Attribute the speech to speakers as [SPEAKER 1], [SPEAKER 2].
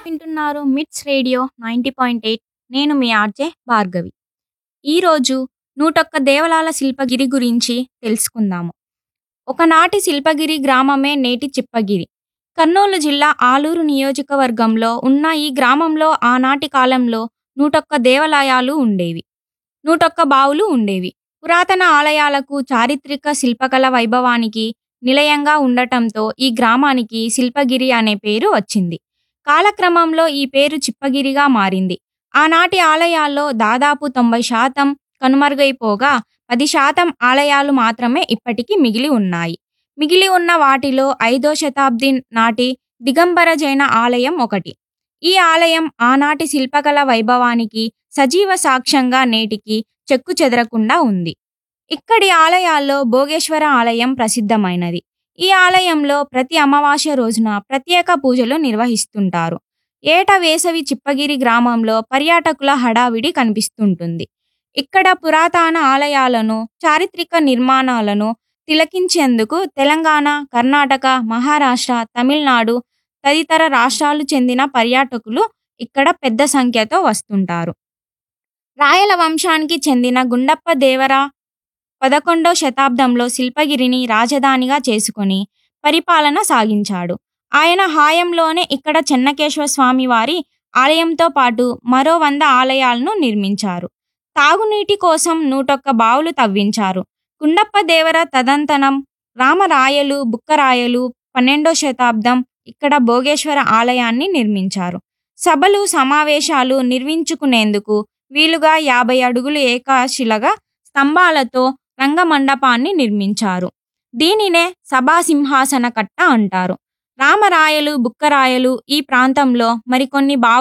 [SPEAKER 1] వింటున్నారు మిట్స్ radio ninety point eight నేను మీ ఆర్జే భార్గవి ఈరోజు నూటొక్క దేవలాల శిల్పగిరి గురించి తెలుసుకుందాము ఒకనాటి శిల్పగిరి గ్రామమే నేటి చిప్పగిరి కర్నూలు జిల్లా ఆలూరు నియోజకవర్గంలో ఉన్న ఈ గ్రామంలో ఆనాటి కాలంలో నూటొక్క దేవాలయాలు ఉండేవి నూటొక్క బావులు ఉండేవి పురాతన ఆలయాలకు చారిత్రక శిల్పకళ వైభవానికి నిలయంగా ఉండటంతో ఈ గ్రామానికి శిల్పగిరి అనే పేరు వచ్చింది కాలక్రమంలో ఈ పేరు చిప్పగిరిగా మారింది ఆనాటి ఆలయాల్లో దాదాపు తొంభై శాతం కనుమరుగైపోగా పది శాతం ఆలయాలు మాత్రమే ఇప్పటికీ మిగిలి ఉన్నాయి మిగిలి ఉన్న వాటిలో ఐదో శతాబ్ది నాటి దిగంబర జైన ఆలయం ఒకటి ఈ ఆలయం ఆనాటి శిల్పకళ వైభవానికి సజీవ సాక్ష్యంగా నేటికి చెక్కు చెదరకుండా ఉంది ఇక్కడి ఆలయాల్లో భోగేశ్వర ఆలయం ప్రసిద్ధమైనది ఈ ఆలయంలో ప్రతి అమావాస్య రోజున ప్రత్యేక పూజలు నిర్వహిస్తుంటారు ఏట వేసవి చిప్పగిరి గ్రామంలో పర్యాటకుల హడావిడి కనిపిస్తుంటుంది ఇక్కడ పురాతన ఆలయాలను చారిత్రక నిర్మాణాలను తిలకించేందుకు తెలంగాణ కర్ణాటక మహారాష్ట్ర తమిళనాడు తదితర రాష్ట్రాలు చెందిన పర్యాటకులు ఇక్కడ పెద్ద సంఖ్యతో వస్తుంటారు రాయల వంశానికి చెందిన గుండప్ప దేవర పదకొండో శతాబ్దంలో శిల్పగిరిని రాజధానిగా చేసుకొని పరిపాలన సాగించాడు ఆయన హాయంలోనే ఇక్కడ చెన్నకేశ్వర స్వామి వారి ఆలయంతో పాటు మరో వంద ఆలయాలను నిర్మించారు తాగునీటి కోసం నూటొక్క బావులు తవ్వించారు గుండప్ప దేవర తదంతనం రామరాయలు బుక్కరాయలు పన్నెండో శతాబ్దం ఇక్కడ భోగేశ్వర ఆలయాన్ని నిర్మించారు సభలు సమావేశాలు నిర్మించుకునేందుకు వీలుగా యాభై అడుగులు ఏకాశిలగా స్తంభాలతో రంగమండపాన్ని నిర్మించారు దీనినే సభాసింహాసన కట్ట అంటారు రామరాయలు బుక్కరాయలు ఈ ప్రాంతంలో మరికొన్ని బావు